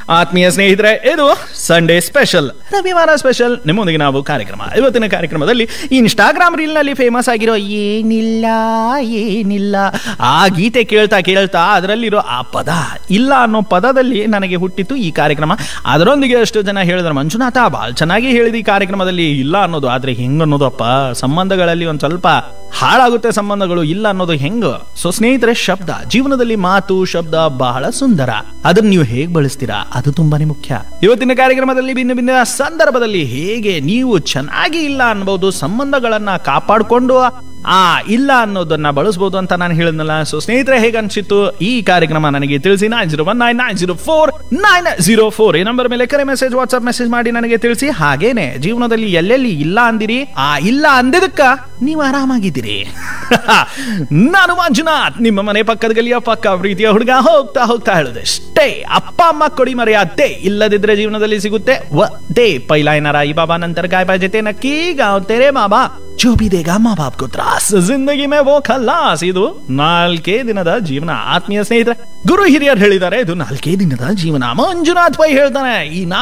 ಆತ್ಮೀಯ ಸ್ನೇಹಿತರೆ ಇದು ಸಂಡೇ ಸ್ಪೆಷಲ್ ರವಿವಾರ ಸ್ಪೆಷಲ್ ನಿಮ್ಮೊಂದಿಗೆ ನಾವು ಕಾರ್ಯಕ್ರಮ ಇವತ್ತಿನ ಕಾರ್ಯಕ್ರಮದಲ್ಲಿ ಇನ್ಸ್ಟಾಗ್ರಾಮ್ ರೀಲ್ ನಲ್ಲಿ ಫೇಮಸ್ ಆಗಿರೋ ಏನಿಲ್ಲ ಏನಿಲ್ಲ ಆ ಗೀತೆ ಕೇಳ್ತಾ ಕೇಳ್ತಾ ಅದರಲ್ಲಿರೋ ಆ ಪದ ಇಲ್ಲ ಅನ್ನೋ ಪದದಲ್ಲಿ ನನಗೆ ಹುಟ್ಟಿತ್ತು ಈ ಕಾರ್ಯಕ್ರಮ ಅದರೊಂದಿಗೆ ಎಷ್ಟು ಜನ ಹೇಳಿದ್ರು ಮಂಜುನಾಥ ಭಾಳ ಚೆನ್ನಾಗಿ ಹೇಳಿದ ಈ ಕಾರ್ಯಕ್ರಮದಲ್ಲಿ ಇಲ್ಲ ಅನ್ನೋದು ಆದ್ರೆ ಹೆಂಗ್ ಅನ್ನೋದಪ್ಪ ಸಂಬಂಧಗಳಲ್ಲಿ ಒಂದ್ ಸ್ವಲ್ಪ ಹಾಳಾಗುತ್ತೆ ಸಂಬಂಧಗಳು ಇಲ್ಲ ಅನ್ನೋದು ಹೆಂಗ ಸೊ ಸ್ನೇಹಿತರೆ ಶಬ್ದ ಜೀವನದಲ್ಲಿ ಮಾತು ಶಬ್ದ ಬಹಳ ಸುಂದರ ಅದನ್ನ ನೀವು ಹೇಗೆ ಬಳಸ್ತೀರಾ ಅದು ತುಂಬಾನೇ ಮುಖ್ಯ ಇವತ್ತಿನ ಕಾರ್ಯಕ್ರಮದಲ್ಲಿ ಭಿನ್ನ ಭಿನ್ನ ಸಂದರ್ಭದಲ್ಲಿ ಹೇಗೆ ನೀವು ಚೆನ್ನಾಗಿ ಇಲ್ಲ ಅನ್ಬಹುದು ಸಂಬಂಧಗಳನ್ನ ಕಾಪಾಡಿಕೊಂಡು ಆ ಇಲ್ಲ ಅನ್ನೋದನ್ನ ಬಳಸಬಹುದು ಅಂತ ನಾನು ಹೇಳಿದ್ನಲ್ಲ ಸೊ ಸ್ನೇಹಿತರೆ ಹೇಗೆ ಅನ್ಸಿತ್ತು ಈ ಕಾರ್ಯಕ್ರಮ ನನಗೆ ತಿಳಿಸಿ nine zero one nine nine zero four nine zero four ಈ ನಂಬರ್ ಮೇಲೆ ಕರೆ ಮೆಸೇಜ್ ವಾಟ್ಸ್ಆಪ್ ಮೆಸೇಜ್ ಮಾಡಿ ನನಗೆ ತಿಳಿಸಿ ಹಾಗೇನೆ ಜೀವನದಲ್ಲಿ ಎಲ್ಲೆಲ್ಲಿ ಇಲ್ಲ ಅಂದಿರಿ ಆ ಇಲ್ಲ ಅಂದಿದ್ದಕ್ಕ ನೀವು ಆರಾಮಾಗಿದ್ದೀರಿ ನಾನು ಮಂಜುನಾಥ್ ನಿಮ್ಮ ಮನೆ ಪಕ್ಕದ ಗಲಿಯ ಪಕ್ಕ ಪ್ರೀತಿಯ ಹುಡುಗ ಹೋಗ್ತಾ ಹೋಗ್ತಾ ಹೇಳುದೆ ಅಷ್ಟೇ ಅಪ್ಪ ಅಮ್ಮ ಕೊಡಿ ಮರೆಯಾದೆ ಇಲ್ಲದಿದ್ರೆ ಜೀವನದಲ್ಲಿ ಸಿಗುತ್ತೆ ವ ದೇ ಪೈಲಾ ಏನಾರ ಈ ಬಾಬಾ ನಂತರ ಗಾಯ ಬಾಜತೆ ನಕ್ಕಿ ಗಾವ್ ತೆರೆ ಬಾಬಾ जो भी देगा माँ बाप को त्रास जिंदगी में वो खल्लास ಇದು ನಾಲ್ಕೇ ದಿನದ ಜೀವನ ಆತ್ಮೀಯ ಸ್ನೇಹಿತರೆ ಗುರು ಹಿರಿಯರು ಹೇಳಿದ್ದಾರೆ ಇದು ನಾಲ್ಕೇ ದಿನದ ಜೀವನ ಮಂಜುನಾಥ್ ಪೈ ಹೇಳ್ತಾನೆ ಈ